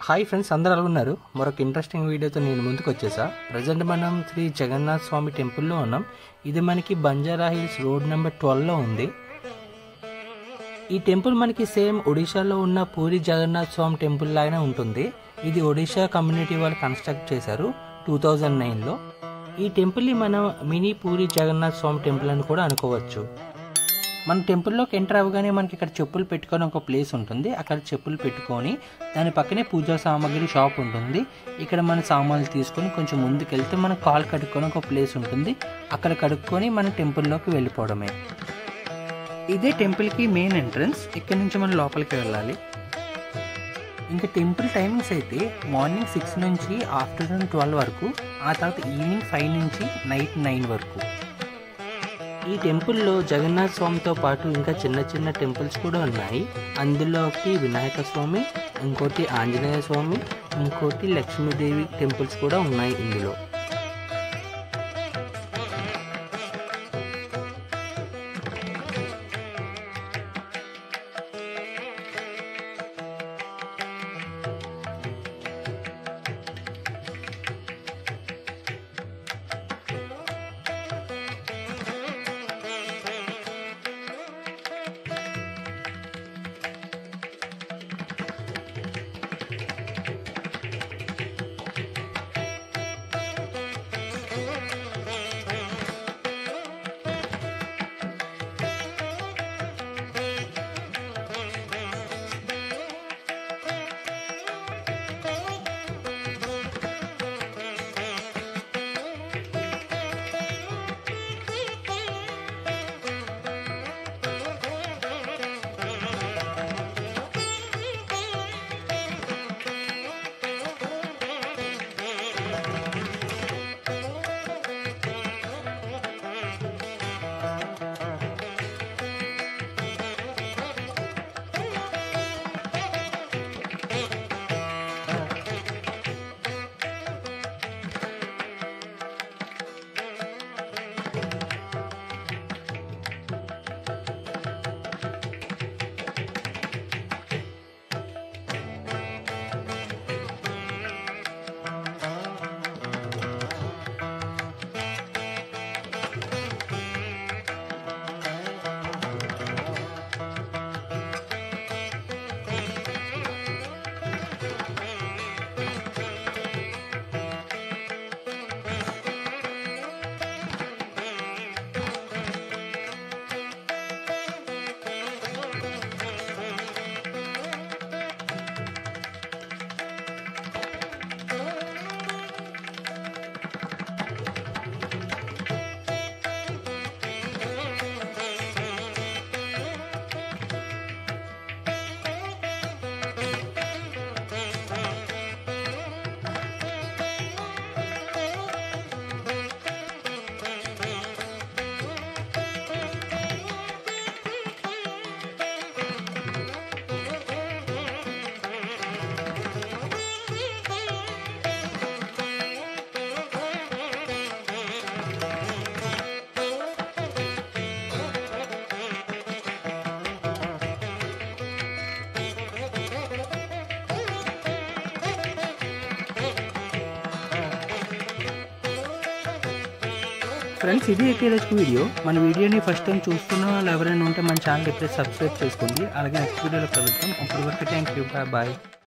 hi friends అందరూ ఎలా ఉన్నారు మరొక ఇంట్రెస్టింగ్ వీడియోతో నేను ముందుకు వచ్చేసా ప్రజెంట్ మనం శ్రీ జగన్నాథ్ స్వామి టెంపుల్లో ఉన్నాం ఇది మనకి బంజారా హిల్స్ రోడ్ నెంబర్ ట్వెల్వ్లో ఉంది ఈ టెంపుల్ మనకి సేమ్ ఒడిశాలో ఉన్న పూరి జగన్నాథ్ స్వామి టెంపుల్ లాగానే ఉంటుంది ఇది ఒడిశా కమ్యూనిటీ వాళ్ళు కన్స్ట్రక్ట్ చేశారు టూ థౌజండ్ నైన్లో ఈ టెంపుల్ని మనం మినీ పూరి జగన్నాథ్ స్వామి టెంపుల్ అని కూడా అనుకోవచ్చు మన టెంపుల్లోకి ఎంటర్ అవ్వగానే మనకి ఇక్కడ చెప్పులు పెట్టుకొని ఒక ప్లేస్ ఉంటుంది అక్కడ చెప్పులు పెట్టుకొని దాని పక్కనే పూజా సామాగ్రి షాప్ ఉంటుంది ఇక్కడ మన సామాన్లు తీసుకొని కొంచెం ముందుకు వెళ్తే మన కాల్ కడుక్కొని ఒక ప్లేస్ ఉంటుంది అక్కడ కడుక్కొని మన టెంపుల్లోకి వెళ్ళిపోవడమే ఇదే టెంపుల్కి మెయిన్ ఎంట్రన్స్ ఇక్కడ నుంచి మనం లోపలికి వెళ్ళాలి ఇంకా టెంపుల్ టైమింగ్స్ అయితే మార్నింగ్ సిక్స్ నుంచి ఆఫ్టర్నూన్ ట్వెల్వ్ వరకు ఆ తర్వాత ఈవినింగ్ ఫైవ్ నుంచి నైట్ నైన్ వరకు ఈ టెంపుల్లో జగన్నాథ్ స్వామితో పాటు ఇంకా చిన్న చిన్న టెంపుల్స్ కూడా ఉన్నాయి అందులో ఒకటి వినాయక స్వామి ఇంకోటి ఆంజనేయ స్వామి ఇంకోటి లక్ష్మీదేవి టెంపుల్స్ కూడా ఉన్నాయి ఇందులో ఫ్రెండ్స్ ఇది అయితే ఈరోజు వీడియో మన వీడియోని ఫస్ట్ టైం చూస్తున్న వాళ్ళు ఎవరైనా ఉంటే మన ఛానల్ ఎప్పుడైతే సబ్స్క్రైబ్ చేసుకోండి అలాగే నెక్స్ట్ వీడియోలో కలుద్దాం అప్పటి వరకు థ్యాంక్ యూ బాయ్ బాయ్